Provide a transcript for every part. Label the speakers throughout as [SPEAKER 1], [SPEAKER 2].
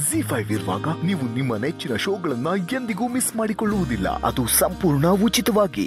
[SPEAKER 1] G five ಇರುವಾಗ ನೀವು ನಿಮ್ಮ ನೆಚ್ಚಿನ ಶೋಗಳನ್ನ ಎಂದಿಗೂ ಮಿಸ್ ಮಾಡಿಕೊಳ್ಳುವುದಿಲ್ಲ ಅದು ಸಂಪೂರ್ಣ ಉಚಿತವಾಗಿ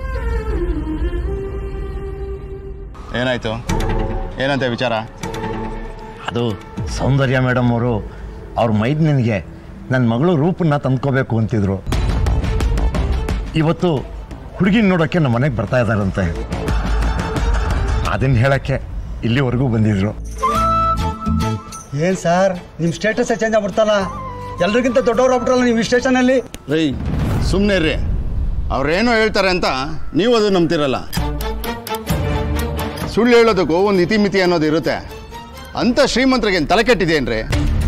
[SPEAKER 2] ಏನಾಯ್ತು ಏನಂತೆ ವಿಚಾರ
[SPEAKER 3] ಅದು ಸೌಂದರ್ಯ ಮೇಡಮ್ ಅವರು ಅವ್ರ ಮೈದ್ನಿಗೆ ನನ್ನ ಮಗಳು ರೂಪನ್ನ ತಂದ್ಕೋಬೇಕು ಅಂತಿದ್ರು ಇವತ್ತು ಹುಡುಗಿನ ನೋಡೋಕ್ಕೆ ನಮ್ಮ ಮನೆಗೆ ಬರ್ತಾ ಇದ್ದಾರಂತೆ ಅದನ್ನ ಹೇಳಕ್ಕೆ ಇಲ್ಲಿವರೆಗೂ ಬಂದಿದ್ರು
[SPEAKER 4] ಏನ್ ಸರ್ ನಿಮ್ಮ ಸ್ಟೇಟಸ್ ಚೇಂಜ್ ಆಗ್ಬಿಡ್ತಲ್ಲ ಎಲ್ರಿಗಿಂತ ದೊಡ್ಡವ್ರು ಆಗ್ಬಿಟ್ರಲ್ಲ ನೀವು ಈ ಸ್ಟೇಷನಲ್ಲಿ
[SPEAKER 2] ರೈ ಸುಮ್ಮನೆ ರೀ ಅವ್ರೇನೋ ಹೇಳ್ತಾರೆ ಅಂತ ನೀವು ಅದು ನಂಬ್ತಿರಲ್ಲ ಸುಳ್ಳು ಹೇಳೋದಕ್ಕೂ ಒಂದು ಇತಿಮಿತಿ ಅನ್ನೋದು ಇರುತ್ತೆ ಅಂತ ಶ್ರೀಮಂತರಿಗೆ ತಲೆ ಕೆಟ್ಟಿದೇನ್ರಿ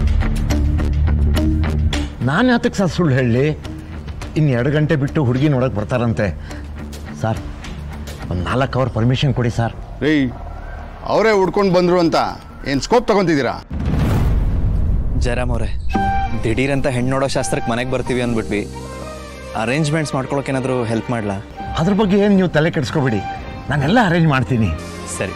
[SPEAKER 3] ನಾನು ಯಾತಕ್ಕೆ ಸರ್ ಸುಳ್ಳು ಹೇಳಿ ಇನ್ನು ಎರಡು ಗಂಟೆ ಬಿಟ್ಟು ಹುಡುಗಿ ನೋಡೋಕೆ ಬರ್ತಾರಂತೆ ಸರ್ ಒಂದು ನಾಲ್ಕು ಅವರ್ ಪರ್ಮಿಷನ್ ಕೊಡಿ ಸರ್
[SPEAKER 2] ರೀ ಅವರೇ ಹುಡ್ಕೊಂಡು ಬಂದರು ಅಂತ ಏನು ಸ್ಕೋಪ್ ತಗೊಂತಿದ್ದೀರಾ
[SPEAKER 5] ಜಯರಾಮ್ ಅವರೇ ದಿಢೀರಂತ ಹೆಣ್ಣು ನೋಡೋ ಶಾಸ್ತ್ರಕ್ಕೆ ಮನೆಗೆ ಬರ್ತೀವಿ ಅಂದ್ಬಿಟ್ವಿ ಅರೇಂಜ್ಮೆಂಟ್ಸ್ ಮಾಡ್ಕೊಳಕ್ಕೇನಾದರೂ ಹೆಲ್ಪ್ ಮಾಡಲಾ
[SPEAKER 3] ಅದ್ರ ಬಗ್ಗೆ ಏನು ನೀವು ತಲೆ ಕೆಡಿಸ್ಕೋಬೇಡಿ ನಾನೆಲ್ಲ ಅರೇಂಜ್ ಮಾಡ್ತೀನಿ
[SPEAKER 5] ಸರಿ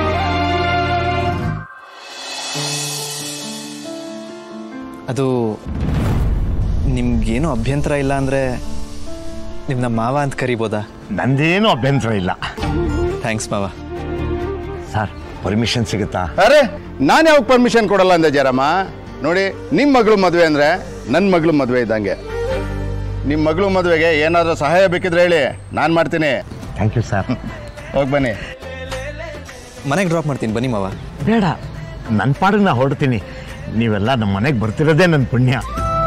[SPEAKER 5] ಅದು ನಿಮ್ಗೇನು ಅಭ್ಯಂತರ ಇಲ್ಲ ಅಂದರೆ ನಿಮ್ಮನ್ನ ಮಾವ ಅಂತ ಕರಿಬೋದಾ
[SPEAKER 3] ನಂದೇನು ಅಭ್ಯಂತರ ಇಲ್ಲ
[SPEAKER 5] ಥ್ಯಾಂಕ್ಸ್ ಮಾವ
[SPEAKER 3] ಸರ್ ಪರ್ಮಿಷನ್ ಸಿಗುತ್ತಾ
[SPEAKER 2] ಅರೆ ನಾನು ಯಾವಾಗ ಪರ್ಮಿಷನ್ ಕೊಡಲ್ಲ ಅಂದೆ ಜಯರಾಮ ನೋಡಿ ನಿಮ್ಮ ಮಗಳು ಮದುವೆ ಅಂದರೆ ನನ್ನ ಮಗಳು ಮದುವೆ ಇದ್ದಂಗೆ ನಿಮ್ಮ ಮಗಳು ಮದುವೆಗೆ ಏನಾದರೂ ಸಹಾಯ ಬೇಕಿದ್ರೆ ಹೇಳಿ ನಾನು ಮಾಡ್ತೀನಿ
[SPEAKER 3] ಥ್ಯಾಂಕ್ ಯು ಸರ್
[SPEAKER 2] ಹೋಗಿ ಬನ್ನಿ
[SPEAKER 5] ಮನೆಗೆ ಡ್ರಾಪ್ ಮಾಡ್ತೀನಿ ಬನ್ನಿ ಮಾವ
[SPEAKER 3] ಬೇಡ ನನ್ನ ಪಾಡಿಗೆ ನಾ ಹೊರಡ್ತೀನಿ ನೀವೆಲ್ಲ ನಮ್ಮ ಮನೆಗೆ ಬರ್ತಿರೋದೇ ನನ್ನ ಪುಣ್ಯ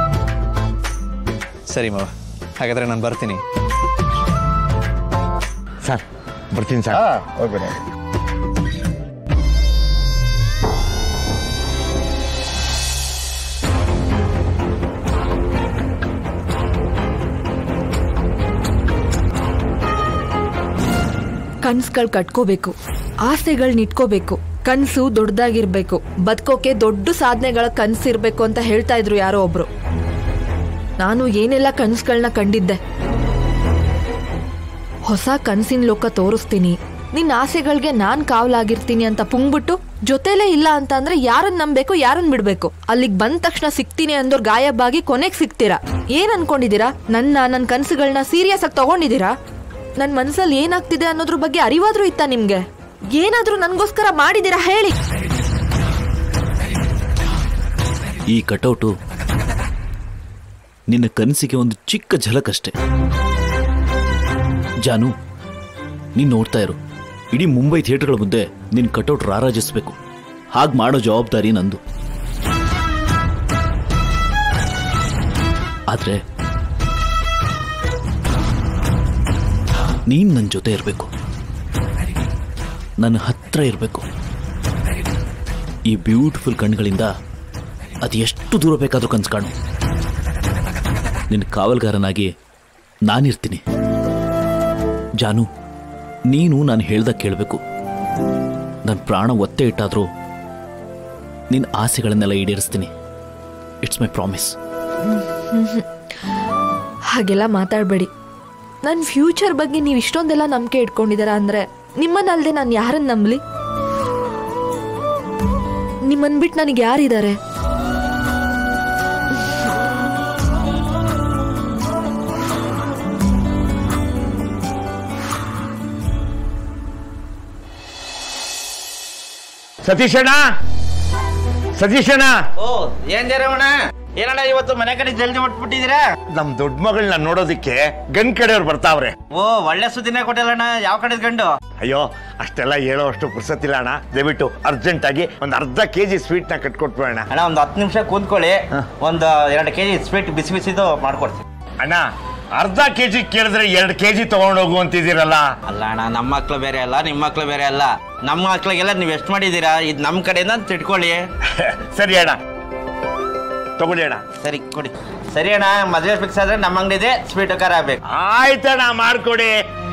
[SPEAKER 5] ಸರಿ ಮಾವ ಹಾಗಾದರೆ ನಾನು ಬರ್ತೀನಿ
[SPEAKER 3] ಸರ್ ಬರ್ತೀನಿ ಸರ್
[SPEAKER 2] ಹಾಂ ಹೋಗಿ ಬನ್ನಿ
[SPEAKER 6] ಕನ್ಸ್ಗಳು ಕಟ್ಕೋಬೇಕು ಆಸೆಗಳ್ನ ಇಟ್ಕೋಬೇಕು ಕನ್ಸು ದೊಡ್ಡದಾಗಿರ್ಬೇಕು ಬದುಕೋಕೆ ದೊಡ್ಡ ಸಾಧನೆಗಳ ಕನ್ಸಿರ್ಬೇಕು ಅಂತ ಹೇಳ್ತಾ ಇದ್ರು ಯಾರೋ ಒಬ್ರು ನಾನು ಏನೆಲ್ಲ ಕನ್ಸುಗಳನ್ನ ಕಂಡಿದ್ದೆ ಹೊಸ ಕನ್ಸಿನ ಲೋಕ ತೋರಿಸ್ತೀನಿ ನಿನ್ನ ಆಸೆಗಳಿಗೆ ನಾನ್ ಕಾವಲಾಗಿರ್ತೀನಿ ಅಂತ ಪುಂಗ್ಬಿಟ್ಟು ಜೊತೆಲೇ ಇಲ್ಲ ಅಂತ ಅಂದ್ರೆ ಯಾರನ್ನ ನಂಬೇಕು ಯಾರನ್ನ ಬಿಡ್ಬೇಕು ಅಲ್ಲಿಗ್ ಬಂದ ತಕ್ಷಣ ಸಿಗ್ತೀನಿ ಅಂದೋರ್ ಗಾಯಬಾಗಿ ಕೊನೆಗ್ ಸಿಗ್ತೀರಾ ಏನ್ ಅನ್ಕೊಂಡಿದೀರಾ ನನ್ನ ನನ್ ಕನ್ಸುಗಳನ್ನ ಸೀರಿಯಸ್ ಆಗಿ ತಗೊಂಡಿದೀರಾ ನನ್ ಮನ್ಸಲ್ಲಿ ಏನಾಗ್ತಿದೆ ಅನ್ನೋದ್ರ ಬಗ್ಗೆ ಅರಿವಾದ್ರೂ ಇತ್ತ ನಿಮ್ಗೆ ಏನಾದ್ರೂ ನನ್ಗೋಸ್ಕರ ಮಾಡಿದೀರಾ ಹೇಳಿ
[SPEAKER 7] ಈ ಕಟೌಟು ನಿನ್ನ ಕನಸಿಗೆ ಒಂದು ಚಿಕ್ಕ ಝಲಕ್ ಅಷ್ಟೆ ಜಾನು ನೀನ್ ನೋಡ್ತಾ ಇರು ಇಡೀ ಮುಂಬೈ ಥಿಯೇಟರ್ಗಳ ಮುಂದೆ ನಿನ್ ಕಟೌಟ್ ರಾರಾಜಿಸ್ಬೇಕು ಹಾಗೆ ಮಾಡೋ ಜವಾಬ್ದಾರಿ ನಂದು ಆದ್ರೆ ನೀನ್ ನನ್ನ ಜೊತೆ ಇರಬೇಕು ನನ್ನ ಹತ್ರ ಇರಬೇಕು ಈ ಬ್ಯೂಟಿಫುಲ್ ಕಣ್ಗಳಿಂದ ಅದು ಎಷ್ಟು ದೂರ ಬೇಕಾದ್ರೂ ಕನ್ಸು ಕಾಣು ನಿನ್ನ ಕಾವಲ್ಗಾರನಾಗಿ ನಾನಿರ್ತೀನಿ ಜಾನು ನೀನು ನಾನು ಹೇಳ್ದ ಕೇಳಬೇಕು ನನ್ನ ಪ್ರಾಣ ಒತ್ತೆ ಇಟ್ಟಾದರೂ ನಿನ್ನ ಆಸೆಗಳನ್ನೆಲ್ಲ ಈಡೇರಿಸ್ತೀನಿ ಇಟ್ಸ್ ಮೈ ಪ್ರಾಮಿಸ್
[SPEAKER 6] ಹಾಗೆಲ್ಲ ಮಾತಾಡಬೇಡಿ ನನ್ನ ಫ್ಯೂಚರ್ ಬಗ್ಗೆ ನೀವು ಇಷ್ಟೊಂದೆಲ್ಲ ನಂಬಿಕೆ ಇಟ್ಕೊಂಡಿದ್ದೀರಾ ಅಂದ್ರೆ ನಿಮ್ಮನ್ನಲ್ದೆ ನಾನು ಯಾರನ್ನ ನಂಬಲಿ ನಿಮ್ಮನ್ ಬಿಟ್ಟು ನನಗೆ ಯಾರಿದ್ದಾರೆ
[SPEAKER 3] ಸತೀಶಣ್ಣ ಸತೀಶಣ್ಣ
[SPEAKER 8] ಓ ಏನ್ ಜರಮಣ ಏನಣ್ಣ ಇವತ್ತು ಮನೆ ಕಡೆ ಜಲ್ದಿ ಹೊಟ್ಬಿಟ್ಟಿದ್ದೀರಾ
[SPEAKER 3] ನಮ್ ದೊಡ್ಡ ಮಗಳನ್ನ ನೋಡೋದಿಕ್ಕೆ ಗನ್ ಕಡೆಯವ್ರು ಬರ್ತಾವ್ರೆ
[SPEAKER 8] ಓ ಒಳ್ಳೆ ಸುದ್ದಿನೇ ಕೊಟ್ಟಿಲ್ಲಣ್ಣ ಯಾವ ಕಡೆ ಗಂಡು
[SPEAKER 3] ಅಯ್ಯೋ ಅಷ್ಟೆಲ್ಲ ಹೇಳೋ ಅಷ್ಟು ಪುರ್ಸತ್ತಿಲ್ಲ ಅಣ್ಣ ದಯವಿಟ್ಟು ಅರ್ಜೆಂಟ್ ಆಗಿ ಒಂದ್ ಅರ್ಧ ಕೆಜಿ ಸ್ವೀಟ್ ನ ಕಟ್ಕೊಟ್ಬಿಡೋಣ
[SPEAKER 8] ಅಣ್ಣ ಒಂದು ಹತ್ತು ನಿಮಿಷ ಕೂತ್ಕೊಳ್ಳಿ ಒಂದು ಎರಡು ಕೆಜಿ ಸ್ವೀಟ್ ಬಿಸಿ ಬಿಸಿದು ಮಾಡ್ಕೊಡ್ತೀನಿ
[SPEAKER 3] ಅಣ್ಣ ಅರ್ಧ ಕೆಜಿ ಕೇಳಿದ್ರೆ ಎರಡು ಕೆಜಿ ತಗೊಂಡೋಗು ಅಂತಿದ್ದೀರಲ್ಲ
[SPEAKER 8] ಅಲ್ಲ ಅಣ್ಣ ನಮ್ಮ ಮಕ್ಳು ಬೇರೆ ಅಲ್ಲ ನಿಮ್ಮ ಮಕ್ಳು ಬೇರೆ ಅಲ್ಲ ನಮ್ಮ ಮಕ್ಳಿಗೆಲ್ಲ ನೀವು ಎಷ್ಟು ಮಾಡಿದ್ದೀರಾ ಇದು ನಮ್ಮ ಕಡೆಯಿಂದ ತಿಳ್ಕೊಳ್ಳಿ
[SPEAKER 3] ಸರಿ ಅಣ್ಣ ತಗೊಳ್ಳಿ ಅಣ್ಣ
[SPEAKER 8] ಸರಿ ಕೊಡಿ ಸರಿ ಅಣ್ಣ ಮದುವೆ ಫಿಕ್ಸ್ ಆದ್ರೆ ನಮ್ಮ ಅಂಗಡಿ ಇದೆ ಸ್ವೀಟ್ ಖಾರ ಆಗ್ಬೇಕು
[SPEAKER 3] ಆಯ್ತಣ್ಣ ಮಾಡ್ಕೊಡಿ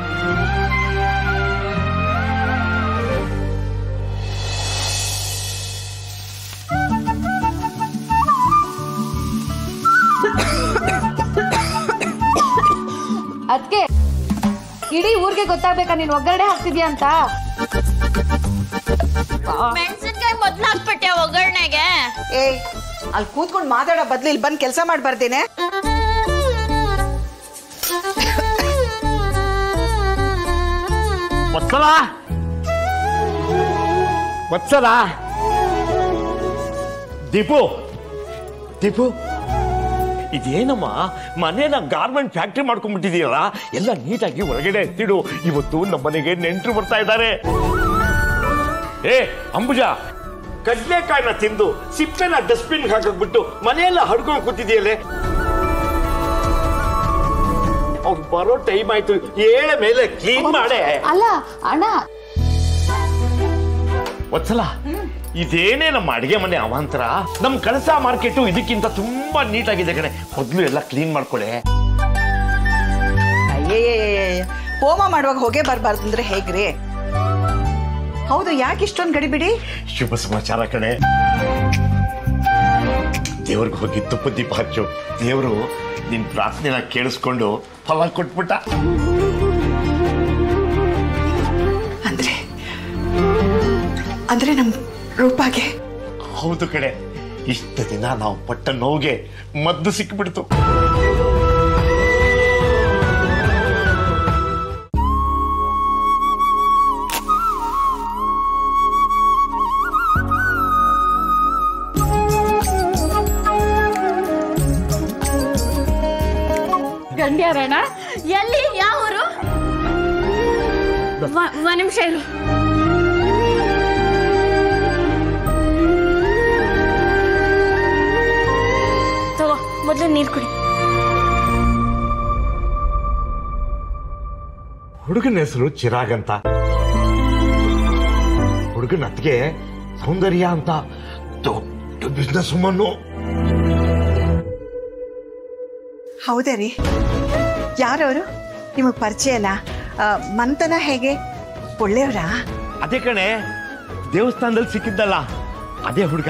[SPEAKER 9] ಅದಕ್ಕೆ ಇಡೀ ಊರಿಗೆ ಗೊತ್ತಾಗ್ಬೇಕಾ ನೀನ್ ಒಗ್ಗರಣೆ ಹಾಕ್ತಿದ್ಯಾ ಅಂತ
[SPEAKER 10] ಮೆಣಸಿನ್ಕಾಯಿ ಮೊದ್ಲು ಹಾಕ್ಬಿಟ್ಟೆ ಒಗ್ಗರಣೆಗೆ
[SPEAKER 11] ಏ
[SPEAKER 10] ಅಲ್ಲಿ ಕೂತ್ಕೊಂಡು ಮಾತಾಡೋ ಬದ್ಲು ಇಲ್ಲಿ ಬಂದು ಕೆಲಸ ಮಾಡಿ ಬರ್ತೀನಿ
[SPEAKER 11] ವತ್ಸಲ ವತ್ಸಲ ದೀಪು ದೀಪು ಇದೇನಮ್ಮ ಮನೇನ ಗಾರ್ಮೆಂಟ್ ಫ್ಯಾಕ್ಟ್ರಿ ಮಾಡ್ಕೊಂಡ್ಬಿಟ್ಟಿದೀಯಲ್ಲ ಎಲ್ಲ ನೀಟಾಗಿ ಹೊರಗಡೆ ಎತ್ತಿಡು ಇವತ್ತು ನಮ್ಮ ಮನೆಗೆ ನೆಂಟರು ಬರ್ತಾ ಇದ್ದಾರೆ ಏ ಅಂಬುಜ ಕಡ್ಲೆಕಾಯಿನ ತಿಂದು ಸಿಪ್ಪೆನ ಡಸ್ಟ್ಬಿನ್ ಹಾಕಕ್ಬಿಟ್ಟು ಮನೆಯೆಲ್ಲ ಹಡ್ಕೊಂಡು ಕೂತಿದೆಯಲ್ಲೇ ಅವ್ರು ಬರೋ ಟೈಮ್ ಆಯ್ತು ಏಳ ಮೇಲೆ ಕ್ಲೀನ್ ಮಾಡೆ
[SPEAKER 9] ಅಲ್ಲ ಅಣ್ಣ
[SPEAKER 11] ವತ್ಸಲ ಇದೇನೇ ನಮ್ಮ ಅಡಿಗೆ ಮನೆ ಅವಾಂತರ ನಮ್ ಕಳಸ ಮಾರ್ಕೆಟು ಇದಕ್ಕಿಂತ ತುಂಬಾ ನೀಟಾಗಿದೆ ಕಣೆ ಮೊದ್ಲು ಎಲ್ಲ ಕ್ಲೀನ್ ಮಾಡ್ಕೊಳ್ಳೆ
[SPEAKER 10] ಅಯ್ಯಯ್ಯಯ್ಯಯ್ಯ ಹೋಮ ಮಾಡುವಾಗ ಹೊಗೆ ಬರಬಾರ್ದು ಅಂದ್ರೆ ಹೇಗ್ರಿ ಹೌದು ಯಾಕೆ ಇಷ್ಟೊಂದು ಗಡಿಬಿಡಿ
[SPEAKER 11] ಶುಭ ಸಮಾಚಾರ ಕಣೆ ದೇವ್ರಿಗೆ ಹೋಗಿ ತುಪ್ಪ ದೀಪ ಹಚ್ಚು ದೇವರು ನಿನ್ ಪ್ರಾರ್ಥನೆನ ಕೇಳಿಸ್ಕೊಂಡು ಫಲ ಕೊಟ್ಬಿಟ್ಟ
[SPEAKER 10] ಅಂದ್ರೆ ಅಂದ್ರೆ ನಮ್ ರೂಪಾಗೆ
[SPEAKER 11] ಹೌದು ಕಡೆ ಇಷ್ಟ ದಿನ ನಾವು ಪಟ್ಟ ನೋವಿಗೆ ಮದ್ದು ಸಿಕ್ಬಿಡ್ತು
[SPEAKER 9] ಗಂಡ್ಯಾರಣ್ಣ ಎಲ್ಲಿ ಯಾವ ಊರು ಒಂದ್ ನಿಮಿಷ ಇರು ತಗೋ ಮೊದ್ಲು ನೀರ್ ಕುಡಿ
[SPEAKER 11] ಹುಡುಗನ ಹೆಸರು ಚಿರಾಗ್ ಅಂತ ಹುಡುಗನ ಅತ್ತಿಗೆ ಸೌಂದರ್ಯ ಅಂತ ದೊಡ್ಡ ಬಿಸ್ನೆಸ್ ವುಮನ್ನು
[SPEAKER 10] ಹೌದೇ ರೀ ಯಾರವರು ನಿಮಗೆ ಪರಿಚಯ ಅಲ್ಲ ಆ, ಮಂತನ ಹೇಗೆ ಒಳ್ಳೆಯವರಾ
[SPEAKER 11] ಅದೇ ಕಣೆ ದೇವಸ್ಥಾನದಲ್ಲಿ ಸಿಕ್ಕಿದ್ದಲ್ಲ ಅದೇ ಹುಡುಗ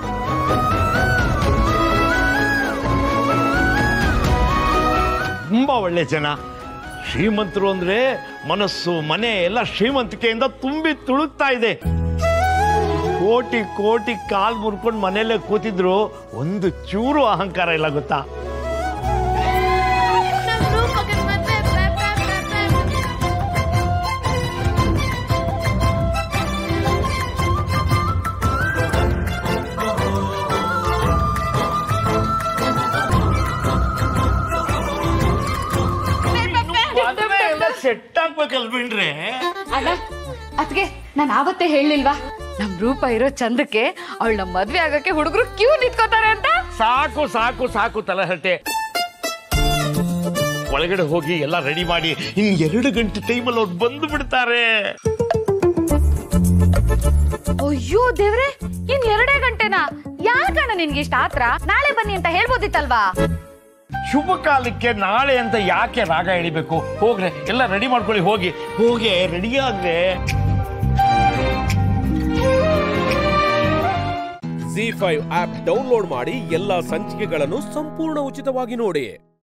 [SPEAKER 11] ತುಂಬಾ ಒಳ್ಳೆ ಜನ ಶ್ರೀಮಂತರು ಅಂದ್ರೆ ಮನಸ್ಸು ಮನೆ ಎಲ್ಲ ಶ್ರೀಮಂತಿಕೆಯಿಂದ ತುಂಬಿ ತುಳುಕ್ತಾ ಇದೆ ಕೋಟಿ ಕೋಟಿ ಕಾಲ್ ಮುರ್ಕೊಂಡು ಮನೆಯಲ್ಲೇ ಕೂತಿದ್ರು ಒಂದು ಚೂರು ಅಹಂಕಾರ ಇಲ್ಲ ಗೊತ್ತಾ ಸೆಟ್ ಆಗ್ಬೇಕಲ್ಬಿನ್ರೆ
[SPEAKER 9] ಅಣ್ಣ ಅದ್ಗೆ ನಾನು ಆವತ್ತೇ ಹೇಳಿಲ್ವಾ ನಮ್ ರೂಪ ಇರೋ ಚಂದಕ್ಕೆ ಅವಳ ನಮ್ ಮದ್ವೆ ಆಗಕ್ಕೆ ಹುಡುಗರು ಕ್ಯೂ ನಿಂತ್ಕೋತಾರೆ ಅಂತ
[SPEAKER 11] ಸಾಕು ಸಾಕು ಸಾಕು ತಲಹಟೆ ಒಳಗಡೆ ಹೋಗಿ ಎಲ್ಲ ರೆಡಿ ಮಾಡಿ ಇನ್ ಎರಡು ಗಂಟೆ ಟೈಮಲ್ಲಿ ಅವ್ರು ಬಂದು ಬಿಡ್ತಾರೆ
[SPEAKER 9] ಅಯ್ಯೋ ದೇವ್ರೆ ಇನ್ ಎರಡೇ ಗಂಟೆನಾ ಯಾಕಣ್ಣ ನಿನ್ಗೆ ಇಷ್ಟ ಆತ್ರ ನಾಳೆ ಬನ್ನಿ ಅಂತ ಹೇಳ್ಬೋದಿತ್ತಲ್ವಾ
[SPEAKER 11] ಶುಭ ಕಾಲಕ್ಕೆ ನಾಳೆ ಅಂತ ಯಾಕೆ ರಾಗ ಎಳಿಬೇಕು ಹೋಗ್ರೆ ಎಲ್ಲ ರೆಡಿ ಮಾಡ್ಕೊಳ್ಳಿ ಹೋಗಿ ಹೋಗಿ ರೆಡಿ ಆಗ್ರೆ
[SPEAKER 12] ಜಿ ಫೈವ್ ಆಪ್ ಡೌನ್ಲೋಡ್ ಮಾಡಿ ಎಲ್ಲಾ ಸಂಚಿಕೆಗಳನ್ನು ಸಂಪೂರ್ಣ ಉಚಿತವಾಗಿ ನೋಡಿ